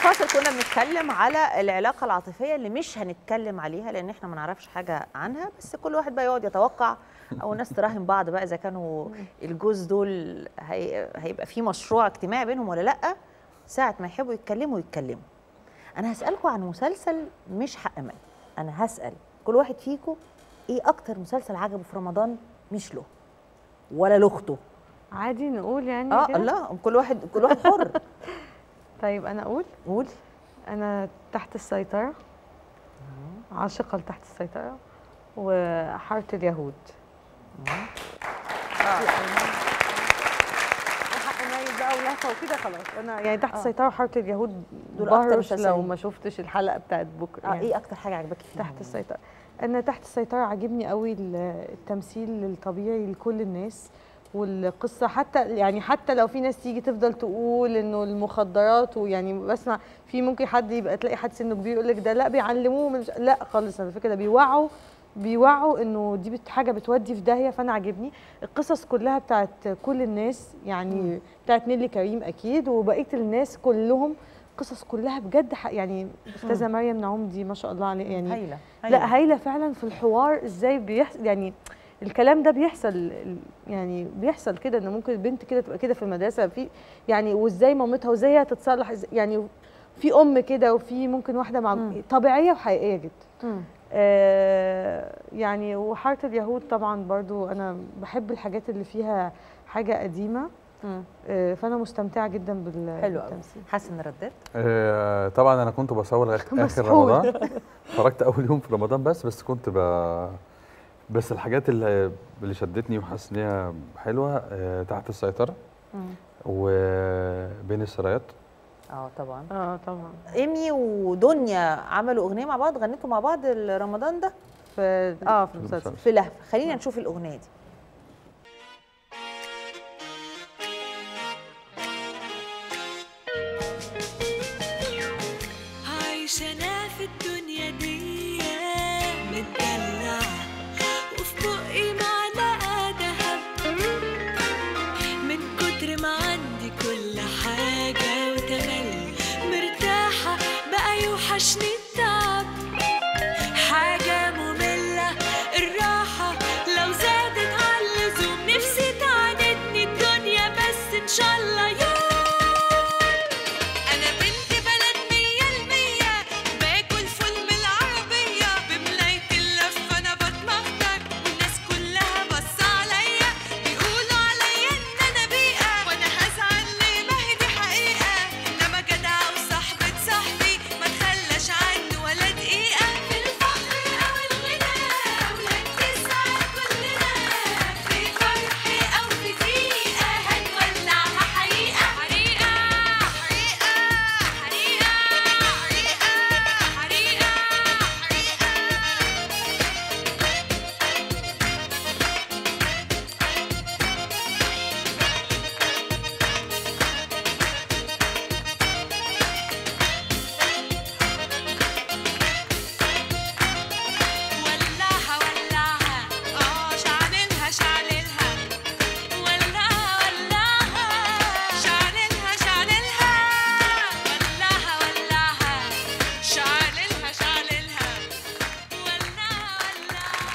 الفاصل كنا بنتكلم على العلاقه العاطفيه اللي مش هنتكلم عليها لان احنا ما نعرفش حاجه عنها بس كل واحد بقى يقعد يتوقع او الناس تراهن بعض بقى اذا كانوا الجوز دول هي... هيبقى في مشروع اجتماعي بينهم ولا لا ساعه ما يحبوا يتكلموا يتكلموا انا هسالكم عن مسلسل مش حق مال انا هسال كل واحد فيكم ايه اكتر مسلسل عجبه في رمضان مش له ولا لاخته عادي نقول يعني اه كده؟ الله كل واحد كل واحد حر طيب انا اقول قول انا تحت السيطره عاشقه لتحت السيطره وحاره اليهود حق ميت بقى ولهفه وكده خلاص انا يعني تحت آه. السيطره وحاره اليهود دول أكتر بهرش لو مسلسلين. ما شفتش الحلقه بتاعت بكره اه يعني. ايه اكتر حاجه عجباكي فيه تحت السيطرة أنا تحت السيطرة عاجبني قوي ال- التمثيل الطبيعي لكل الناس والقصة حتى يعني حتى لو في ناس تيجي تفضل تقول إنه المخدرات ويعني بسمع في ممكن حد يبقى تلاقي حد سنه كبير يقول لك ده لا بيعلموه مش لا خالص على فكرة ده بيوعوا بيوعوا انه دي بت- حاجه بتودي في داهيه فانا عاجبني القصص كلها بتاعت كل الناس يعني بتاعت نيلي كريم اكيد وبقيه الناس كلهم قصص كلها بجد ح- يعني استاذه مريم نعوم دي ما شاء الله عليها يعني هايله لا هايله فعلا في الحوار ازاي بيحصل يعني الكلام ده بيحصل ال- يعني بيحصل كده ان ممكن البنت كده تبقى كده في المدرسه في يعني وازاي مامتها وازاي هي تتصلح إز- يعني في ام كده وفي ممكن واحده مع مم. طبيعيه وحقيقيه جدا مم. آه يعني وحاره اليهود طبعا برضو انا بحب الحاجات اللي فيها حاجه قديمه مم. آه فانا مستمتعه جدا بال- حلو قوي بالتمثيل حسن رداد آه، طبعا انا كنت بصور لغايه اخر مسحول. رمضان اتفرجت اول يوم في رمضان بس بس كنت ب... بس الحاجات اللي اللي شدتني وحاسس ان هي حلوه آه، تحت السيطره وبين السرايات اه طبعا اه طبعا ايمي ودنيا عملوا اغنيه مع بعض غنيتوا مع بعض رمضان ده في اه في المسلسل في لهفه خلينا نشوف الاغنيه دي عايشة أنا في الدنيا دي متدلعة وفي بقي معلقة دهب من كتر ما عندي كل حاجة وتملي مرتاحة بقى يوحشني التعب حاجة مملة الراحة لو زادت عن اللزوم نفسي تعاندني الدنيا بس إن شاء الله يوم أنا بنت بلد مية المية باكل فول من العربية بملاية اللفة أنا بتمخضر والناس كلها بص عليا بيقولوا عليا إن أنا بيئة وأنا هزعل ليه ما هي دي حقيقة إنما جدعة وصاحبة صاحبي ما تخلاش عني ولا دقيقة في الفقر أو الغنى أولاد تسعد كلنا في فرحي أو في ضيقة هنولعها حريقة حريقة حريقة حريقة حريقة حريقة ولعها ولعها اه شعللها شعللها ولعها ولعها شعللها شعللها ولعها ولعها شعللها شعللها ولعها ولعها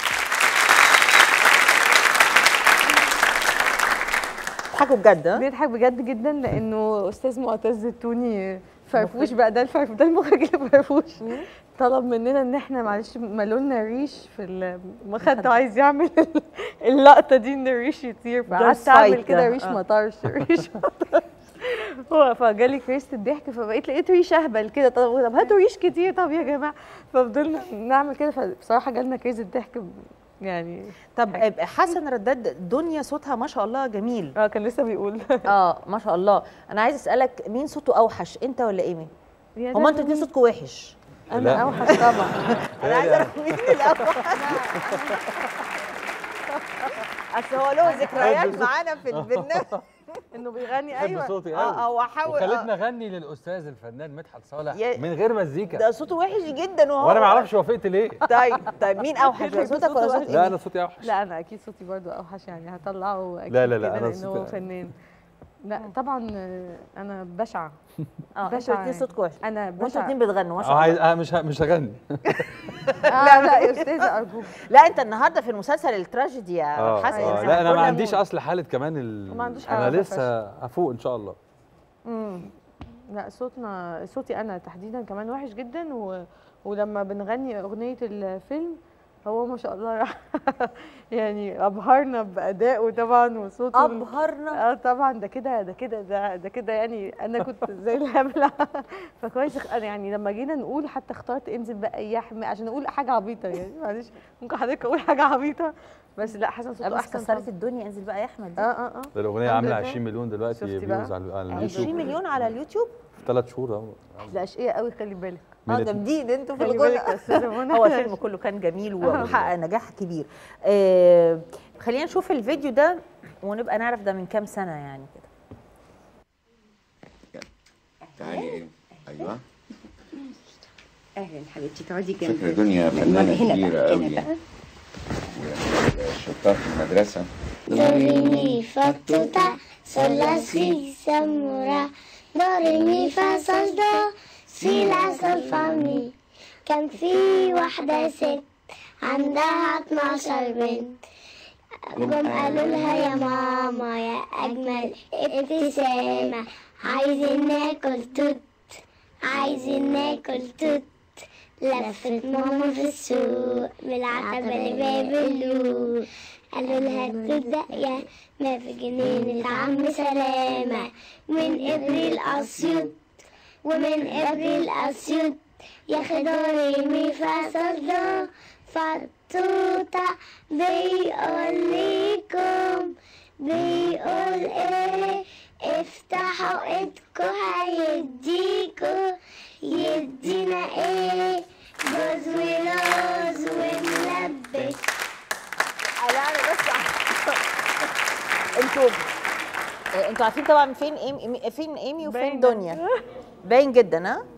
بيضحكوا بجد ها؟ بيضحك بجد جدا لانه استاذ معتز التوني فرفوش بقى ده الفرف ده المخرج اللي فرفوش طلب مننا ان احنا معلش مالولنا ريش في المخده وعايز يعمل اللقطه دي ان الريش يطير فقعدت fight اعمل ده. كده ريش آه. ما طارش ريش ما طارش هو فجالي كريست الضحك فبقيت لقيت ريش اهبل كده طب طب هاتوا ريش كتير طب يا جماعه ففضلنا نعمل كده فبصراحه جالنا كريز الضحك يعني طب حسن رداد دنيا صوتها ما شاء الله جميل اه كان لسه بيقول اه ما شاء الله انا عايز اسالك مين صوته اوحش انت ولا ايمي يا هما ده انتوا الاثنين صوتكم وحش انا لا. اوحش طبعا انا عايزه اعرف مين الاوحش اصل هو له ذكريات معانا في البرنامج انه بيغني بحب ايوه صوتي اه قوي او احاول وخلتني آه. اغني للاستاذ الفنان مدحت صالح يا- من غير مزيكا ده صوته وحش جدا وهو وانا ما اعرفش وافقت ليه طيب طيب مين اوحش بقى، صوتك ولا صوت لا ايمي انا صوتي اوحش لا انا اكيد صوتي برضو اوحش يعني هطلعه اكيد لا، لا، لا، كده أنا لان هو صوتي- فنان لا طبعا آه، انا بشعه اه انتوا بشعة الاثنين صوتكم وحش انا وانتوا بشعه الاثنين بتغنوا ما شاء اه عايز الله آه مش ه- مش هغني لا لا يا استاذه ارجوك لا انت النهارده في المسلسل التراجيدي يا اه حسن آه، يعني لا انا كل ما عنديش مود. اصل حاله كمان ال... ما عندوش انا حالة لسه هفوق ان شاء الله امم لا صوتنا صوتي انا تحديدا كمان وحش جدا و... ولما بنغني اغنيه الفيلم هو ما شاء الله راح يعني ابهرنا بادائه طبعا وصوته ال- ابهرنا اه طبعا ده كده ده كده ده ده كده يعني انا كنت زي الهبله فكويس اخ- انا يعني لما جينا نقول حتى اخترت انزل بقى يا حمي عشان اقول حاجه عبيطه يعني معلش ممكن حضرتك اقول حاجه عبيطه بس لا حسن صوته بس احسن كسرت طبعاً. الدنيا انزل بقى يا احمد اه دي. اه اه ده الاغنيه الحمد عامله لله. 20 مليون دلوقتي شفتي فيوز بقى؟ على على 20 اليوتيوب مليون على اليوتيوب في ثلاث شهور اهو لا اشقيه قوي خلي بالك اه مين جامدين انتوا في خلي بالك الغنى يا استاذه منى هو الفيلم كله كان جميل وحقق نجاح كبير آه خلينا نشوف الفيديو ده ونبقى نعرف ده من كام سنه يعني كده تعالي ايه ايوه اهلا حبيبتي تقعدي فكرة جنبي دنيا فنانة هنا كبيرة بقى، قوي هنا يعني شطار في المدرسة Do re mi fa tu ta sol la si samura do re mi fa sol do si la sol fa mi كان في واحدة ست عندها 12 بنت جم قالوا لها يا ماما يا أجمل ابتسامة عايزين ناكل توت عايزين ناكل توت لفت ماما في السوق بالعتبة لباب اللوق قالوا لها تبدأ ما في جنينة عم سلامة من إبريل أسيوط ومن إبريل أسيوط يا خضاري مي فاصل فطوطة بيقول لكم بيقول ايه افتحوا ايدكوا هيديكوا يدينا ايه جوز ولوز ونلبس لا انا بس انتوا آه، انتوا عارفين طبعا فين ايمي فين ايمي وفين باينة. دنيا باين جدا ها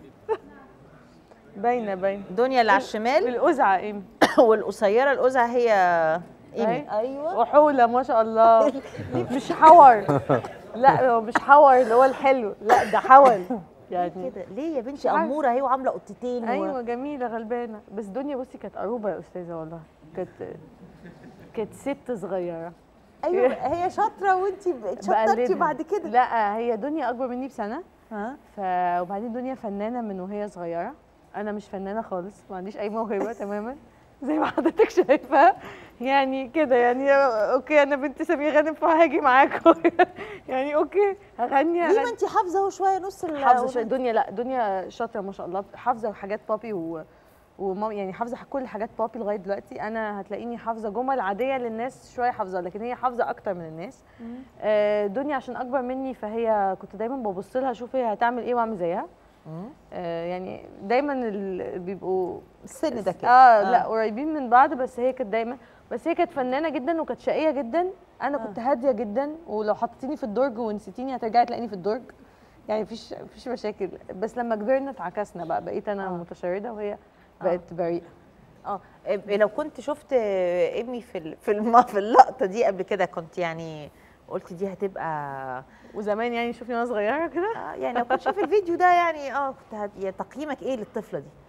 باينه باينه دنيا اللي على الشمال القزعه ايه والقصيره القزعه هي ايمي أي. ايوه وحوله ما شاء الله مش حور لا هو مش حور اللي هو الحلو لا ده حول يعني كده ليه يا بنتي عارفة. اموره اهي وعامله قطتين و... ايوه جميله غلبانه بس دنيا بصي كانت قروبه يا استاذه والله كانت كانت ست صغيره ايوه هي شاطره وانت شطرتي بقلدها. بعد كده لا هي دنيا اكبر مني بسنه ها ف وبعدين دنيا فنانه من وهي صغيره انا مش فنانه خالص ما عنديش اي موهبه تماما زي ما حضرتك شايفه يعني كده يعني اوكي انا بنت سمير غانم فهاجي معاكم يعني اوكي هغني ليه هغني ما انت حافظه اهو شويه نص ال- حافظه شوية. دنيا لا دنيا شاطره ما شاء الله حافظه حاجات بابي و ومام يعني حافظه كل حاجات بابي لغايه دلوقتي انا هتلاقيني حافظه جمل عاديه للناس شويه حافظه لكن هي حافظه اكتر من الناس آه، دنيا عشان اكبر مني فهي كنت دايما ببص لها اشوف هي هتعمل ايه واعمل زيها مم. آه، يعني دايما ال- بيبقوا السن ده كده اه لا قريبين من بعض بس هي كانت دايما بس هي كانت فنانه جدا وكانت شقيه جدا انا كنت هاديه جدا ولو حطيتيني في الدرج ونسيتيني هترجعي تلاقيني في الدرج يعني مفيش مفيش مشاكل بس لما كبرنا اتعكسنا بقى بقيت انا آه. متشرده وهي بقت بريئه اه إيه، لو كنت شفت ابني في ال- في الم- في اللقطه دي قبل كده كنت يعني قلت دي هتبقى وزمان يعني شوفني وانا صغيره كده آه يعني لو كنت شايف الفيديو ده يعني اه كنت هت... يا تقييمك ايه للطفله دي؟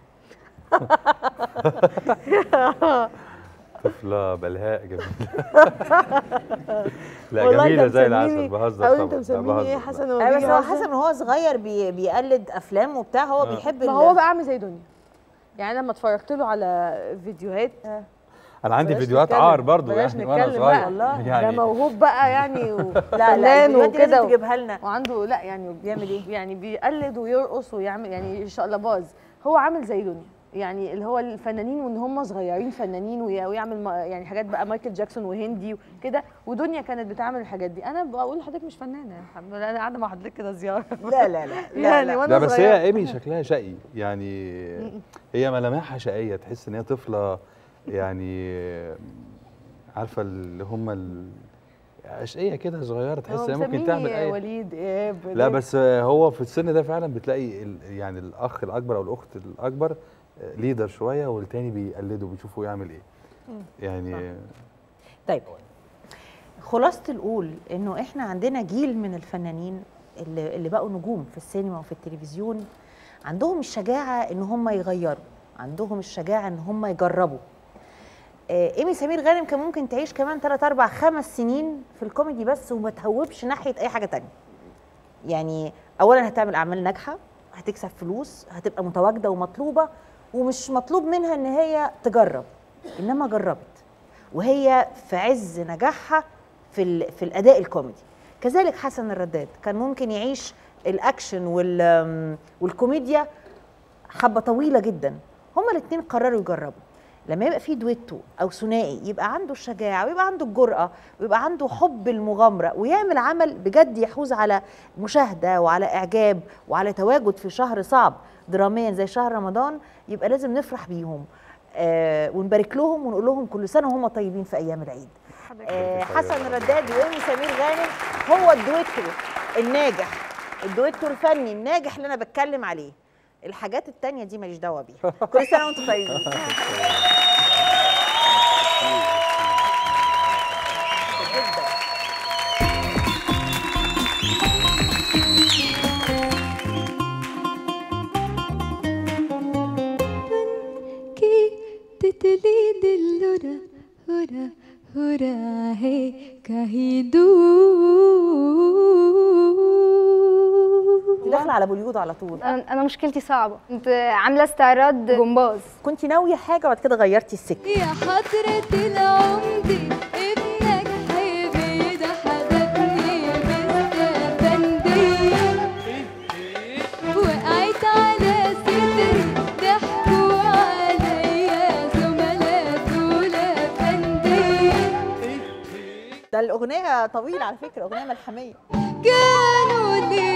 طفله بلهاء جميله لا والله جميله أنت زي مسميني- العسل بهزر أو طبعا انت لا، مسميني ايه بهزر، لا. حسن آه بس وبيجي هو هزر. حسن من هو صغير بي... بيقلد افلام وبتاع هو بيحب ما ال- هو بقى عامل زي دنيا يعني لما اتفرجت له على فيديوهات انا عندي بلاش فيديوهات نتكلم- عار برضو بلاش يعني وانا نتكلم صغير بقى والله ده يعني موهوب بقى يعني لا لا وفنان الفيديوهات دي لازم وكده تجيبها لنا وعنده لا يعني بيعمل ايه؟ يعني بيقلد ويرقص ويعمل يعني شقلباز هو عامل زي دنيا يعني اللي هو الفنانين وان هم صغيرين فنانين وي- ويعمل ما- يعني حاجات بقى مايكل جاكسون وهندي وكده ودنيا كانت بتعمل الحاجات دي انا بقول لحضرتك مش فنانه الحمد لله انا قاعده مع حضرتك كده زياره لا لا لا لا, يعني لا. وانا لا بس صغيرة. هي ايمي شكلها شقي يعني هي ملامحها شقيه تحس ان هي طفله يعني عارفه اللي هم ال- اشقيه كده صغيره تحس هو ان هي ممكن مسميني تعمل اي وليد ايهاب لا بس هو في السن ده فعلا بتلاقي ال- يعني الاخ الاكبر او الاخت الاكبر ليدر شويه والتاني بيقلده بيشوفه يعمل ايه يعني طيب خلاصه القول انه احنا عندنا جيل من الفنانين اللي, اللي بقوا نجوم في السينما وفي التلفزيون عندهم الشجاعه ان هم يغيروا عندهم الشجاعه ان هم يجربوا آه، ايمي سمير غانم كان ممكن تعيش كمان 3 4 5 سنين في الكوميدي بس وما تهوبش ناحيه اي حاجه تانية يعني اولا هتعمل اعمال ناجحه هتكسب فلوس هتبقى متواجده ومطلوبه ومش مطلوب منها ان هي تجرب انما جربت وهي في عز نجاحها في ال- في الاداء الكوميدي كذلك حسن الرداد كان ممكن يعيش الاكشن وال والكوميديا حبه طويله جدا هما الاثنين قرروا يجربوا لما يبقى في دويتو او ثنائي يبقى عنده الشجاعه ويبقى عنده الجرأه ويبقى عنده حب المغامره ويعمل عمل بجد يحوز على مشاهده وعلى اعجاب وعلى تواجد في شهر صعب دراميا زي شهر رمضان يبقى لازم نفرح بيهم آه ونبارك لهم ونقول لهم كل سنه وهم طيبين في ايام العيد آه حسن الرداد وايمي سمير غانم هو الدويتو الناجح الدويتو الفني الناجح اللي انا بتكلم عليه الحاجات التانية دي ماليش دعوه بيها كل سنه وانتم طيبين جدا की तितली दिल हुरा हुरा हुरा है कहीं दूर داخله على بوليود على طول انا أنا مشكلتي صعبه كنت عامله استعراض جمباز كنت ناويه حاجه وبعد كده غيرتي السكه يا حضرة العمدة ابنك حبيبي ده حببني بالسفندية وقعت على صدري ضحكوا عليا زملاء دول أفندية ده الاغنيه طويله على فكره اغنيه ملحميه قالوا لي